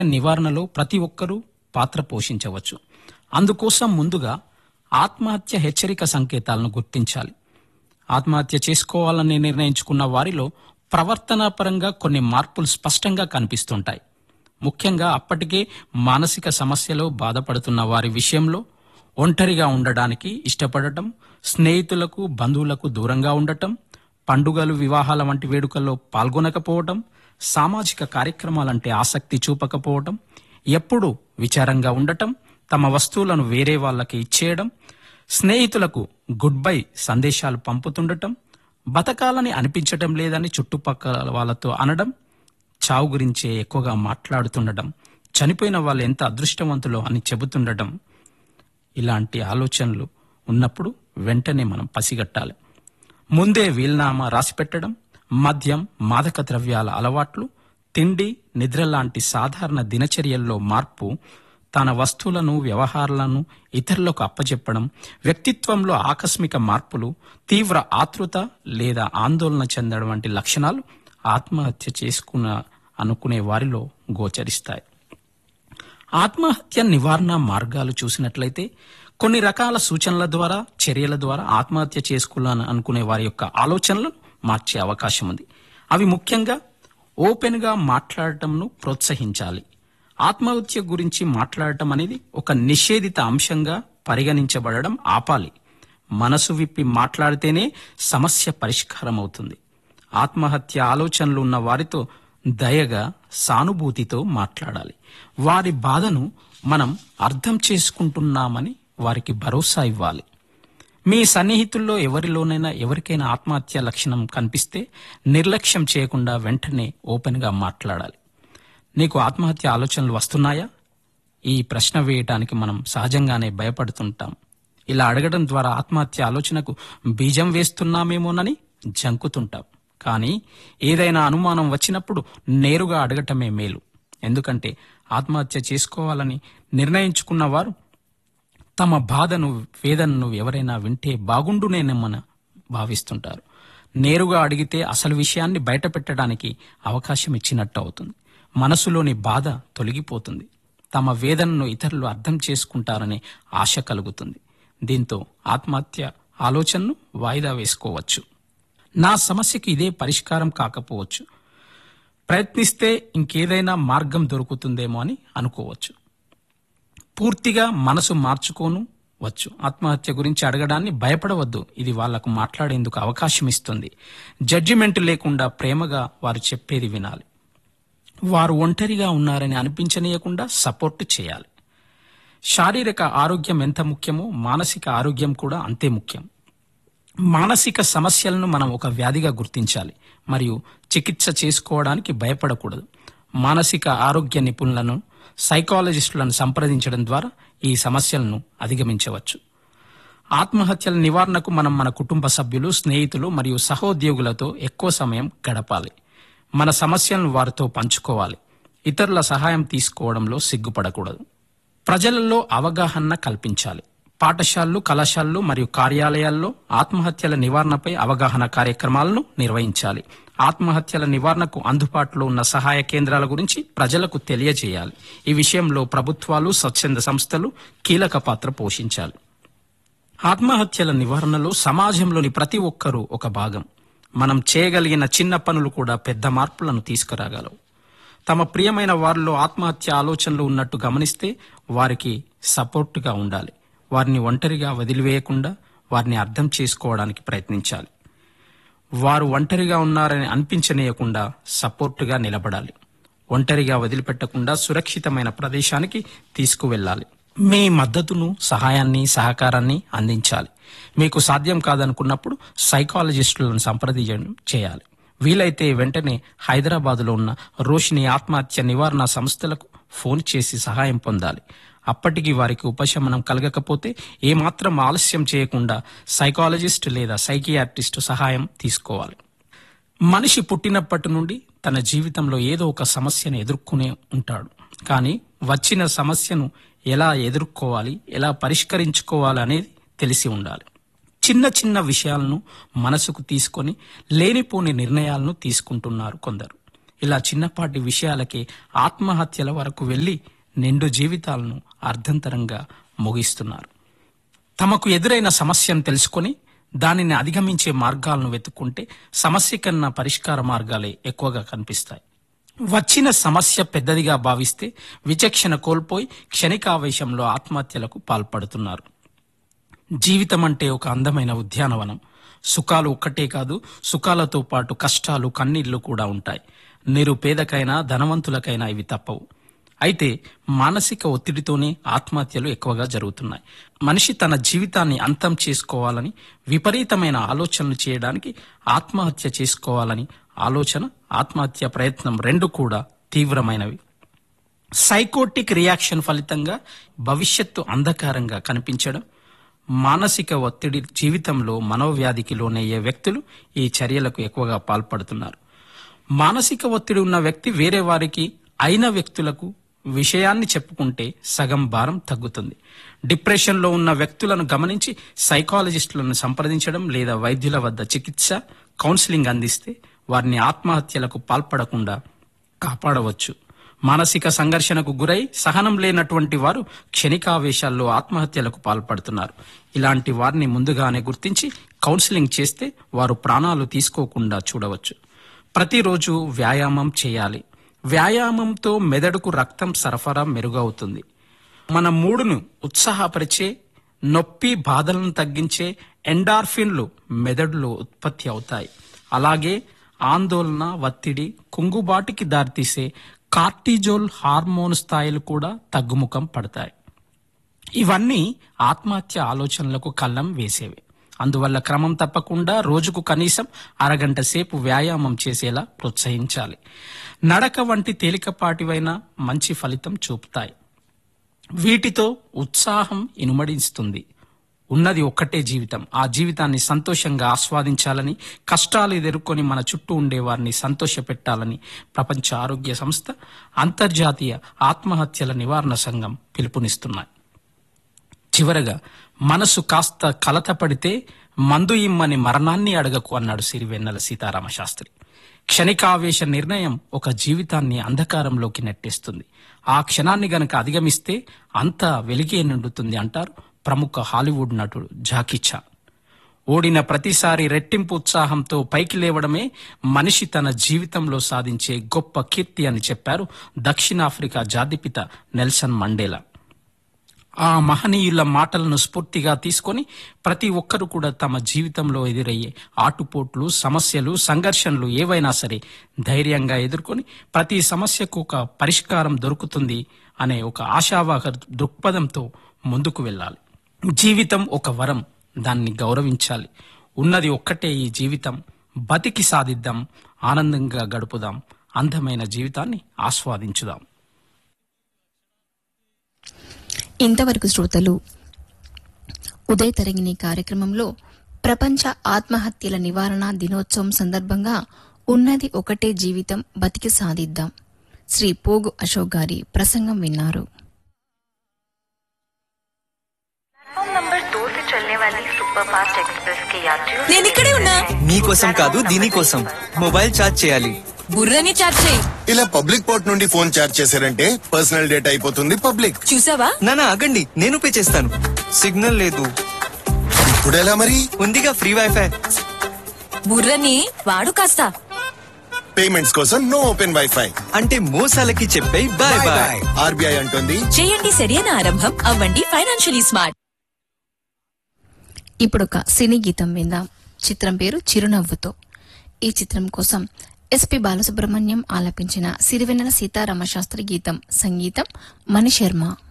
నివారణలో ప్రతి ఒక్కరూ పాత్ర పోషించవచ్చు అందుకోసం ముందుగా ఆత్మహత్య హెచ్చరిక సంకేతాలను గుర్తించాలి ఆత్మహత్య చేసుకోవాలని నిర్ణయించుకున్న వారిలో ప్రవర్తనాపరంగా కొన్ని మార్పులు స్పష్టంగా కనిపిస్తుంటాయి ముఖ్యంగా అప్పటికే మానసిక సమస్యలో బాధపడుతున్న వారి విషయంలో ఒంటరిగా ఉండడానికి ఇష్టపడటం స్నేహితులకు బంధువులకు దూరంగా ఉండటం పండుగలు వివాహాల వంటి వేడుకల్లో పాల్గొనకపోవటం సామాజిక కార్యక్రమాలంటే ఆసక్తి చూపకపోవటం ఎప్పుడూ విచారంగా ఉండటం తమ వస్తువులను వేరే వాళ్ళకి ఇచ్చేయడం స్నేహితులకు గుడ్ బై సందేశాలు పంపుతుండటం బతకాలని అనిపించటం లేదని చుట్టుపక్కల వాళ్ళతో అనడం చావు గురించే ఎక్కువగా మాట్లాడుతుండటం చనిపోయిన వాళ్ళు ఎంత అదృష్టవంతులో అని చెబుతుండటం ఇలాంటి ఆలోచనలు ఉన్నప్పుడు వెంటనే మనం పసిగట్టాలి ముందే వీల్నామా రాసిపెట్టడం మద్యం మాదక ద్రవ్యాల అలవాట్లు తిండి నిద్ర లాంటి సాధారణ దినచర్యల్లో మార్పు తన వస్తువులను వ్యవహారాలను ఇతరులకు అప్పచెప్పడం వ్యక్తిత్వంలో ఆకస్మిక మార్పులు తీవ్ర ఆతృత లేదా ఆందోళన చెందడం వంటి లక్షణాలు ఆత్మహత్య చేసుకున్న అనుకునే వారిలో గోచరిస్తాయి ఆత్మహత్య నివారణ మార్గాలు చూసినట్లయితే కొన్ని రకాల సూచనల ద్వారా చర్యల ద్వారా ఆత్మహత్య చేసుకోవాలని అనుకునే వారి యొక్క ఆలోచనలను మార్చే అవకాశం ఉంది అవి ముఖ్యంగా ఓపెన్గా మాట్లాడటంను ప్రోత్సహించాలి ఆత్మహత్య గురించి మాట్లాడటం అనేది ఒక నిషేధిత అంశంగా పరిగణించబడడం ఆపాలి మనసు విప్పి మాట్లాడితేనే సమస్య పరిష్కారం అవుతుంది ఆత్మహత్య ఆలోచనలు ఉన్న వారితో దయగా సానుభూతితో మాట్లాడాలి వారి బాధను మనం అర్థం చేసుకుంటున్నామని వారికి భరోసా ఇవ్వాలి మీ సన్నిహితుల్లో ఎవరిలోనైనా ఎవరికైనా ఆత్మహత్య లక్షణం కనిపిస్తే నిర్లక్ష్యం చేయకుండా వెంటనే ఓపెన్గా మాట్లాడాలి నీకు ఆత్మహత్య ఆలోచనలు వస్తున్నాయా ఈ ప్రశ్న వేయటానికి మనం సహజంగానే భయపడుతుంటాం ఇలా అడగడం ద్వారా ఆత్మహత్య ఆలోచనకు బీజం వేస్తున్నామేమోనని జంకుతుంటాం కానీ ఏదైనా అనుమానం వచ్చినప్పుడు నేరుగా అడగటమే మేలు ఎందుకంటే ఆత్మహత్య చేసుకోవాలని నిర్ణయించుకున్న వారు తమ బాధను వేదనను ఎవరైనా వింటే బాగుండునేమని భావిస్తుంటారు నేరుగా అడిగితే అసలు విషయాన్ని బయటపెట్టడానికి అవకాశం ఇచ్చినట్టు అవుతుంది మనసులోని బాధ తొలగిపోతుంది తమ వేదనను ఇతరులు అర్థం చేసుకుంటారనే ఆశ కలుగుతుంది దీంతో ఆత్మహత్య ఆలోచనను వాయిదా వేసుకోవచ్చు నా సమస్యకి ఇదే పరిష్కారం కాకపోవచ్చు ప్రయత్నిస్తే ఇంకేదైనా మార్గం దొరుకుతుందేమో అని అనుకోవచ్చు పూర్తిగా మనసు మార్చుకోను వచ్చు ఆత్మహత్య గురించి అడగడాన్ని భయపడవద్దు ఇది వాళ్లకు మాట్లాడేందుకు అవకాశం ఇస్తుంది జడ్జిమెంట్ లేకుండా ప్రేమగా వారు చెప్పేది వినాలి వారు ఒంటరిగా ఉన్నారని అనిపించనీయకుండా సపోర్ట్ చేయాలి శారీరక ఆరోగ్యం ఎంత ముఖ్యమో మానసిక ఆరోగ్యం కూడా అంతే ముఖ్యం మానసిక సమస్యలను మనం ఒక వ్యాధిగా గుర్తించాలి మరియు చికిత్స చేసుకోవడానికి భయపడకూడదు మానసిక ఆరోగ్య నిపుణులను సైకాలజిస్టులను సంప్రదించడం ద్వారా ఈ సమస్యలను అధిగమించవచ్చు ఆత్మహత్యల నివారణకు మనం మన కుటుంబ సభ్యులు స్నేహితులు మరియు సహోద్యోగులతో ఎక్కువ సమయం గడపాలి మన సమస్యలను వారితో పంచుకోవాలి ఇతరుల సహాయం తీసుకోవడంలో సిగ్గుపడకూడదు ప్రజలలో అవగాహన కల్పించాలి పాఠశాలలు కళాశాలలు మరియు కార్యాలయాల్లో ఆత్మహత్యల నివారణపై అవగాహన కార్యక్రమాలను నిర్వహించాలి ఆత్మహత్యల నివారణకు అందుబాటులో ఉన్న సహాయ కేంద్రాల గురించి ప్రజలకు తెలియజేయాలి ఈ విషయంలో ప్రభుత్వాలు స్వచ్ఛంద సంస్థలు కీలక పాత్ర పోషించాలి ఆత్మహత్యల నివారణలో సమాజంలోని ప్రతి ఒక్కరూ ఒక భాగం మనం చేయగలిగిన చిన్న పనులు కూడా పెద్ద మార్పులను తీసుకురాగలవు తమ ప్రియమైన వారిలో ఆత్మహత్య ఆలోచనలు ఉన్నట్టు గమనిస్తే వారికి సపోర్టుగా ఉండాలి వారిని ఒంటరిగా వదిలివేయకుండా వారిని అర్థం చేసుకోవడానికి ప్రయత్నించాలి వారు ఒంటరిగా ఉన్నారని అనిపించనీయకుండా సపోర్టుగా నిలబడాలి ఒంటరిగా వదిలిపెట్టకుండా సురక్షితమైన ప్రదేశానికి తీసుకువెళ్ళాలి మీ మద్దతును సహాయాన్ని సహకారాన్ని అందించాలి మీకు సాధ్యం కాదనుకున్నప్పుడు సైకాలజిస్టులను సంప్రదించడం చేయాలి వీలైతే వెంటనే హైదరాబాదులో ఉన్న రోషిని ఆత్మహత్య నివారణ సంస్థలకు ఫోన్ చేసి సహాయం పొందాలి అప్పటికి వారికి ఉపశమనం కలగకపోతే ఏమాత్రం ఆలస్యం చేయకుండా సైకాలజిస్ట్ లేదా సైకియాట్రిస్ట్ సహాయం తీసుకోవాలి మనిషి పుట్టినప్పటి నుండి తన జీవితంలో ఏదో ఒక సమస్యను ఎదుర్కొనే ఉంటాడు కానీ వచ్చిన సమస్యను ఎలా ఎదుర్కోవాలి ఎలా పరిష్కరించుకోవాలి అనేది తెలిసి ఉండాలి చిన్న చిన్న విషయాలను మనసుకు తీసుకొని లేనిపోని నిర్ణయాలను తీసుకుంటున్నారు కొందరు ఇలా చిన్నపాటి విషయాలకే ఆత్మహత్యల వరకు వెళ్లి నిండు జీవితాలను అర్ధంతరంగా ముగిస్తున్నారు తమకు ఎదురైన సమస్యను తెలుసుకొని దానిని అధిగమించే మార్గాలను వెతుక్కుంటే సమస్య కన్నా పరిష్కార మార్గాలే ఎక్కువగా కనిపిస్తాయి వచ్చిన సమస్య పెద్దదిగా భావిస్తే విచక్షణ కోల్పోయి క్షణికావేశంలో ఆత్మహత్యలకు పాల్పడుతున్నారు జీవితం అంటే ఒక అందమైన ఉద్యానవనం సుఖాలు ఒక్కటే కాదు సుఖాలతో పాటు కష్టాలు కన్నీళ్లు కూడా ఉంటాయి నిరుపేదకైనా ధనవంతులకైనా ఇవి తప్పవు అయితే మానసిక ఒత్తిడితోనే ఆత్మహత్యలు ఎక్కువగా జరుగుతున్నాయి మనిషి తన జీవితాన్ని అంతం చేసుకోవాలని విపరీతమైన ఆలోచనలు చేయడానికి ఆత్మహత్య చేసుకోవాలని ఆలోచన ఆత్మహత్య ప్రయత్నం రెండు కూడా తీవ్రమైనవి సైకోటిక్ రియాక్షన్ ఫలితంగా భవిష్యత్తు అంధకారంగా కనిపించడం మానసిక ఒత్తిడి జీవితంలో మనోవ్యాధికి లోనయ్యే వ్యక్తులు ఈ చర్యలకు ఎక్కువగా పాల్పడుతున్నారు మానసిక ఒత్తిడి ఉన్న వ్యక్తి వేరే వారికి అయిన వ్యక్తులకు విషయాన్ని చెప్పుకుంటే సగం భారం తగ్గుతుంది డిప్రెషన్లో ఉన్న వ్యక్తులను గమనించి సైకాలజిస్టులను సంప్రదించడం లేదా వైద్యుల వద్ద చికిత్స కౌన్సిలింగ్ అందిస్తే వారిని ఆత్మహత్యలకు పాల్పడకుండా కాపాడవచ్చు మానసిక సంఘర్షణకు గురై సహనం లేనటువంటి వారు క్షణికావేశాల్లో ఆత్మహత్యలకు పాల్పడుతున్నారు ఇలాంటి వారిని ముందుగానే గుర్తించి కౌన్సిలింగ్ చేస్తే వారు ప్రాణాలు తీసుకోకుండా చూడవచ్చు ప్రతిరోజు వ్యాయామం చేయాలి వ్యాయామంతో మెదడుకు రక్తం సరఫరా మెరుగవుతుంది మన మూడును ఉత్సాహపరిచే నొప్పి బాధలను తగ్గించే ఎండార్ఫిన్లు మెదడులో ఉత్పత్తి అవుతాయి అలాగే ఆందోళన ఒత్తిడి కుంగుబాటుకి దారితీసే కార్టిజోల్ హార్మోన్ స్థాయిలు కూడా తగ్గుముఖం పడతాయి ఇవన్నీ ఆత్మహత్య ఆలోచనలకు కళ్ళం వేసేవి అందువల్ల క్రమం తప్పకుండా రోజుకు కనీసం అరగంట సేపు వ్యాయామం చేసేలా ప్రోత్సహించాలి నడక వంటి తేలికపాటివైన మంచి ఫలితం చూపుతాయి వీటితో ఉత్సాహం ఇనుమడిస్తుంది ఉన్నది ఒక్కటే జీవితం ఆ జీవితాన్ని సంతోషంగా ఆస్వాదించాలని కష్టాలు ఎదుర్కొని మన చుట్టూ ఉండే వారిని సంతోషపెట్టాలని ప్రపంచ ఆరోగ్య సంస్థ అంతర్జాతీయ ఆత్మహత్యల నివారణ సంఘం పిలుపునిస్తున్నాయి చివరగా మనసు కాస్త కలత పడితే మందు ఇమ్మని మరణాన్ని అడగకు అన్నాడు సిరివెన్నెల సీతారామ శాస్త్రి క్షణికావేశ నిర్ణయం ఒక జీవితాన్ని అంధకారంలోకి నెట్టేస్తుంది ఆ క్షణాన్ని గనక అధిగమిస్తే అంతా వెలిగే నిండుతుంది అంటారు ప్రముఖ హాలీవుడ్ నటుడు జాకీ చాన్ ఓడిన ప్రతిసారి రెట్టింపు ఉత్సాహంతో పైకి లేవడమే మనిషి తన జీవితంలో సాధించే గొప్ప కీర్తి అని చెప్పారు దక్షిణాఫ్రికా జాతిపిత నెల్సన్ మండేలా ఆ మహనీయుల మాటలను స్ఫూర్తిగా తీసుకొని ప్రతి ఒక్కరు కూడా తమ జీవితంలో ఎదురయ్యే ఆటుపోట్లు సమస్యలు సంఘర్షణలు ఏవైనా సరే ధైర్యంగా ఎదుర్కొని ప్రతి సమస్యకు ఒక పరిష్కారం దొరుకుతుంది అనే ఒక ఆశావాహ దృక్పథంతో ముందుకు వెళ్ళాలి జీవితం ఒక వరం దాన్ని గౌరవించాలి ఉన్నది ఒక్కటే ఈ జీవితం బతికి సాధిద్దాం ఆనందంగా గడుపుదాం అందమైన జీవితాన్ని ఆస్వాదించుదాం ఇంతవరకు శ్రోతలు ఉదయ తరంగిణి కార్యక్రమంలో ప్రపంచ ఆత్మహత్యల నివారణ దినోత్సవం సందర్భంగా ఉన్నది ఒకటే జీవితం బతికి సాధిద్దాం శ్రీ పోగు అశోక్ గారి ప్రసంగం విన్నారు प्लेटफॉर्म नंबर दो से चलने वाली सुपर फास्ट एक्सप्रेस के यात्रियों నేను ఇక్కడే ఉన్నా మీకోసం కాదు దీనికోసం మొబైల్ ఛార్జ్ చేయాలి బుర్రని చాట్ చేయి ఇలా పబ్లిక్ పోర్ట్ నుండి ఫోన్ చార్జ్ చేశారంటే పర్సనల్ డేటా అయిపోతుంది పబ్లిక్ చూసావా నానా ఆగండి నేను పే చేస్తాను సిగ్నల్ లేదు ఇప్పుడు ఎలా మరి ఉందిగా ఫ్రీ వైఫై బుర్రని వాడు కాస్త పేమెంట్స్ కోసం నో ఓపెన్ వైఫై అంటే మోసాలకి చెప్పే బాయ్ బాయ్ ఆర్బీఐ అంటుంది చేయండి సరైన ఆరంభం అవ్వండి ఫైనాన్షియలీ స్మార్ట్ ఇప్పుడొక సినీ గీతం విందాం చిత్రం పేరు చిరునవ్వుతో ఈ చిత్రం కోసం ఎస్పి బాలసుబ్రహ్మణ్యం ఆలపించిన సిరివెన్నెల సీతారామ శాస్త్రి గీతం సంగీతం మణిశర్మ